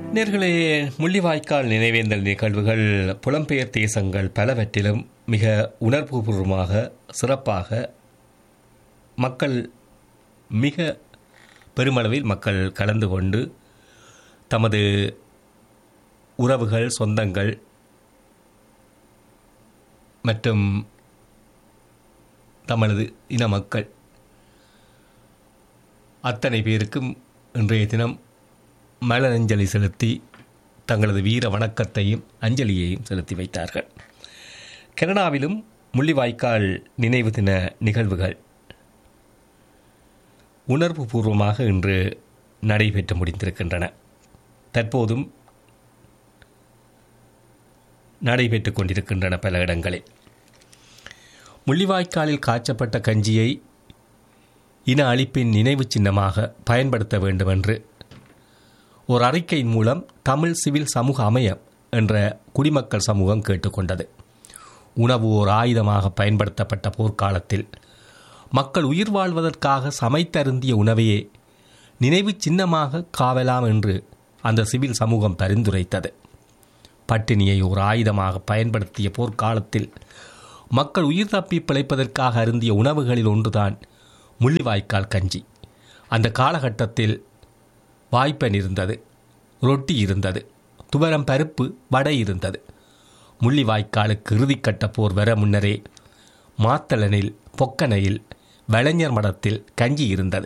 நேர்களே முள்ளிவாய்க்கால் நினைவேந்தல் நிகழ்வுகள் புலம்பெயர் தேசங்கள் பலவற்றிலும் மிக உணர்வுபூர்வமாக சிறப்பாக மக்கள் மிக பெருமளவில் மக்கள் கலந்து கொண்டு தமது உறவுகள் சொந்தங்கள் மற்றும் தமது இன மக்கள் அத்தனை பேருக்கும் இன்றைய தினம் மலர் அஞ்சலி செலுத்தி தங்களது வீர வணக்கத்தையும் அஞ்சலியையும் செலுத்தி வைத்தார்கள் கனடாவிலும் முள்ளிவாய்க்கால் நினைவு தின நிகழ்வுகள் உணர்வு பூர்வமாக இன்று நடைபெற்று முடிந்திருக்கின்றன தற்போதும் நடைபெற்று கொண்டிருக்கின்றன பல இடங்களில் முள்ளிவாய்க்காலில் காய்ச்சப்பட்ட கஞ்சியை இன அழிப்பின் நினைவு சின்னமாக பயன்படுத்த வேண்டும் என்று ஒரு அறிக்கையின் மூலம் தமிழ் சிவில் சமூக அமையம் என்ற குடிமக்கள் சமூகம் கேட்டுக்கொண்டது உணவு ஓர் ஆயுதமாக பயன்படுத்தப்பட்ட போர்க்காலத்தில் மக்கள் உயிர் வாழ்வதற்காக சமைத்தருந்திய உணவையே நினைவு சின்னமாக காவலாம் என்று அந்த சிவில் சமூகம் பரிந்துரைத்தது பட்டினியை ஒரு ஆயுதமாக பயன்படுத்திய போர்க்காலத்தில் மக்கள் உயிர் தப்பி பிழைப்பதற்காக அருந்திய உணவுகளில் ஒன்றுதான் முள்ளிவாய்க்கால் கஞ்சி அந்த காலகட்டத்தில் வாய்ப்பன் இருந்தது ரொட்டி இருந்தது துவரம் பருப்பு வடை இருந்தது முள்ளிவாய்க்காலுக்கு இறுதிக்கட்ட போர் வர முன்னரே மாத்தளனில் பொக்கனையில் வளைஞர் மடத்தில் கஞ்சி இருந்தது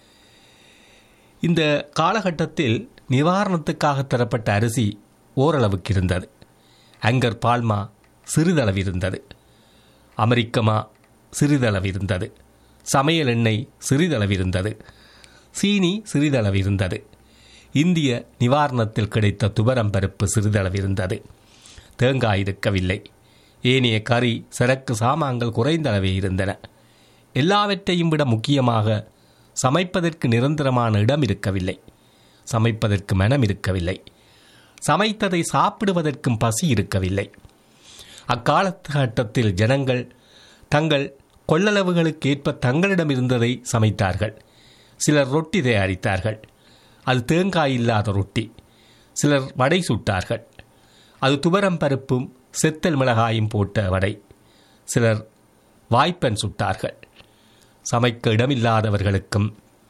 இந்த காலகட்டத்தில் நிவாரணத்துக்காக தரப்பட்ட அரிசி ஓரளவுக்கு இருந்தது அங்கர் பால்மா சிறிதளவு இருந்தது அமெரிக்கமா சிறிதளவு இருந்தது சமையல் எண்ணெய் சிறிதளவு இருந்தது சீனி சிறிதளவு இருந்தது இந்திய நிவாரணத்தில் கிடைத்த துவரம் பருப்பு சிறிதளவு இருந்தது தேங்காய் இருக்கவில்லை ஏனைய கறி சரக்கு சாமான்கள் குறைந்த அளவே இருந்தன எல்லாவற்றையும் விட முக்கியமாக சமைப்பதற்கு நிரந்தரமான இடம் இருக்கவில்லை சமைப்பதற்கு மனம் இருக்கவில்லை சமைத்ததை சாப்பிடுவதற்கும் பசி இருக்கவில்லை அக்காலகட்டத்தில் ஜனங்கள் தங்கள் கொள்ளளவுகளுக்கு ஏற்ப தங்களிடம் இருந்ததை சமைத்தார்கள் சிலர் ரொட்டி தயாரித்தார்கள் அது தேங்காய் இல்லாத ரொட்டி சிலர் வடை சுட்டார்கள் அது துவரம் பருப்பும் செத்தல் மிளகாயும் போட்ட வடை சிலர் வாய்ப்பன் சுட்டார்கள் சமைக்க இடமில்லாதவர்களுக்கும்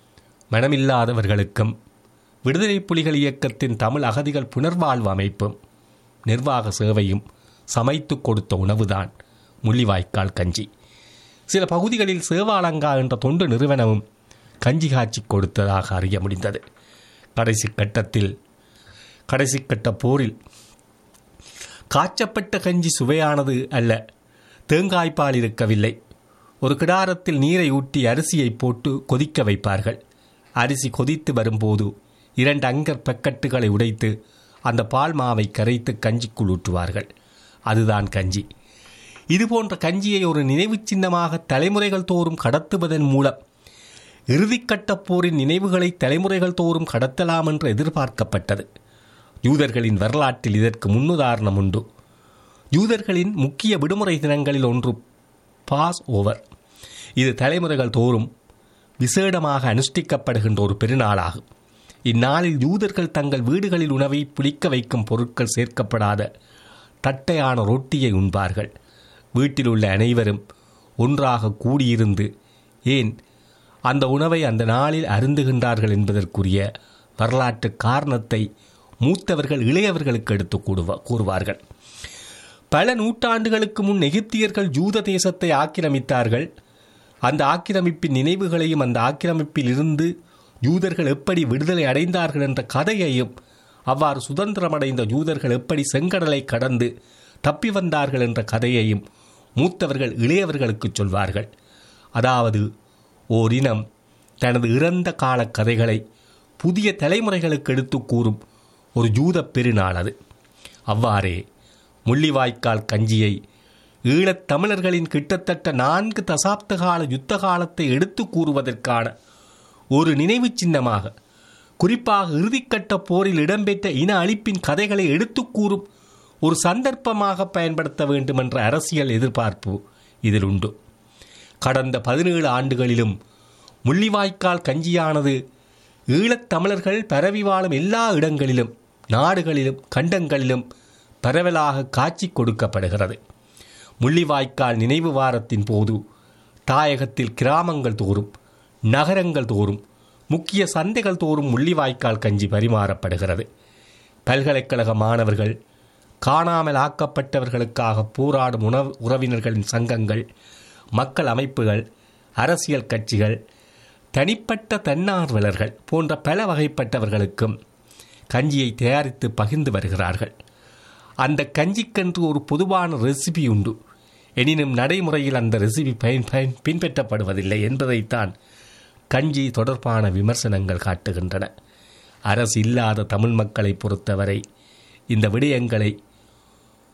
மனமில்லாதவர்களுக்கும் விடுதலை புலிகள் இயக்கத்தின் தமிழ் அகதிகள் புனர்வாழ்வு அமைப்பும் நிர்வாக சேவையும் சமைத்து கொடுத்த உணவுதான் முள்ளிவாய்க்கால் கஞ்சி சில பகுதிகளில் சேவாலங்கா என்ற தொண்டு நிறுவனமும் கஞ்சி காய்ச்சி கொடுத்ததாக அறிய முடிந்தது கடைசி கட்டத்தில் கடைசி கட்ட போரில் காய்ச்சப்பட்ட கஞ்சி சுவையானது அல்ல தேங்காய்ப்பால் இருக்கவில்லை ஒரு கிடாரத்தில் நீரை ஊட்டி அரிசியை போட்டு கொதிக்க வைப்பார்கள் அரிசி கொதித்து வரும்போது இரண்டு அங்கர் பக்கட்டுகளை உடைத்து அந்த பால் மாவை கரைத்து கஞ்சிக்குள் ஊற்றுவார்கள் அதுதான் கஞ்சி இதுபோன்ற கஞ்சியை ஒரு நினைவு சின்னமாக தலைமுறைகள் தோறும் கடத்துவதன் மூலம் இறுதிக்கட்ட போரின் நினைவுகளை தலைமுறைகள் தோறும் கடத்தலாம் என்று எதிர்பார்க்கப்பட்டது யூதர்களின் வரலாற்றில் இதற்கு முன்னுதாரணம் உண்டு யூதர்களின் முக்கிய விடுமுறை தினங்களில் ஒன்று பாஸ் ஓவர் இது தலைமுறைகள் தோறும் விசேடமாக அனுஷ்டிக்கப்படுகின்ற ஒரு பெருநாளாகும் இந்நாளில் யூதர்கள் தங்கள் வீடுகளில் உணவை புளிக்க வைக்கும் பொருட்கள் சேர்க்கப்படாத தட்டையான ரொட்டியை உண்பார்கள் வீட்டில் உள்ள அனைவரும் ஒன்றாக கூடியிருந்து ஏன் அந்த உணவை அந்த நாளில் அருந்துகின்றார்கள் என்பதற்குரிய வரலாற்று காரணத்தை மூத்தவர்கள் இளையவர்களுக்கு எடுத்து கூடுவா கூறுவார்கள் பல நூற்றாண்டுகளுக்கு முன் எகிப்தியர்கள் ஜூத தேசத்தை ஆக்கிரமித்தார்கள் அந்த ஆக்கிரமிப்பின் நினைவுகளையும் அந்த ஆக்கிரமிப்பில் இருந்து யூதர்கள் எப்படி விடுதலை அடைந்தார்கள் என்ற கதையையும் அவ்வாறு சுதந்திரமடைந்த யூதர்கள் எப்படி செங்கடலை கடந்து தப்பி வந்தார்கள் என்ற கதையையும் மூத்தவர்கள் இளையவர்களுக்கு சொல்வார்கள் அதாவது ஓர் இனம் தனது இறந்த கால கதைகளை புதிய தலைமுறைகளுக்கு எடுத்து கூறும் ஒரு ஜூத பெருநாள் அது அவ்வாறே முள்ளிவாய்க்கால் கஞ்சியை ஈழத் தமிழர்களின் கிட்டத்தட்ட நான்கு தசாப்த கால யுத்த காலத்தை எடுத்து கூறுவதற்கான ஒரு நினைவு சின்னமாக குறிப்பாக இறுதிக்கட்ட போரில் இடம்பெற்ற இன அழிப்பின் கதைகளை எடுத்து கூறும் ஒரு சந்தர்ப்பமாக பயன்படுத்த வேண்டும் என்ற அரசியல் எதிர்பார்ப்பு இதில் உண்டு கடந்த பதினேழு ஆண்டுகளிலும் முள்ளிவாய்க்கால் கஞ்சியானது ஈழத் தமிழர்கள் பரவி வாழும் எல்லா இடங்களிலும் நாடுகளிலும் கண்டங்களிலும் பரவலாக காட்சி கொடுக்கப்படுகிறது முள்ளிவாய்க்கால் நினைவு வாரத்தின் போது தாயகத்தில் கிராமங்கள் தோறும் நகரங்கள் தோறும் முக்கிய சந்தைகள் தோறும் முள்ளிவாய்க்கால் கஞ்சி பரிமாறப்படுகிறது பல்கலைக்கழக மாணவர்கள் காணாமல் ஆக்கப்பட்டவர்களுக்காக போராடும் உணவு உறவினர்களின் சங்கங்கள் மக்கள் அமைப்புகள் அரசியல் கட்சிகள் தனிப்பட்ட தன்னார்வலர்கள் போன்ற பல வகைப்பட்டவர்களுக்கும் கஞ்சியை தயாரித்து பகிர்ந்து வருகிறார்கள் அந்த கஞ்சிக்கென்று ஒரு பொதுவான ரெசிபி உண்டு எனினும் நடைமுறையில் அந்த ரெசிபி பயன் பயன் பின்பற்றப்படுவதில்லை என்பதைத்தான் கஞ்சி தொடர்பான விமர்சனங்கள் காட்டுகின்றன அரசு இல்லாத தமிழ் மக்களை பொறுத்தவரை இந்த விடயங்களை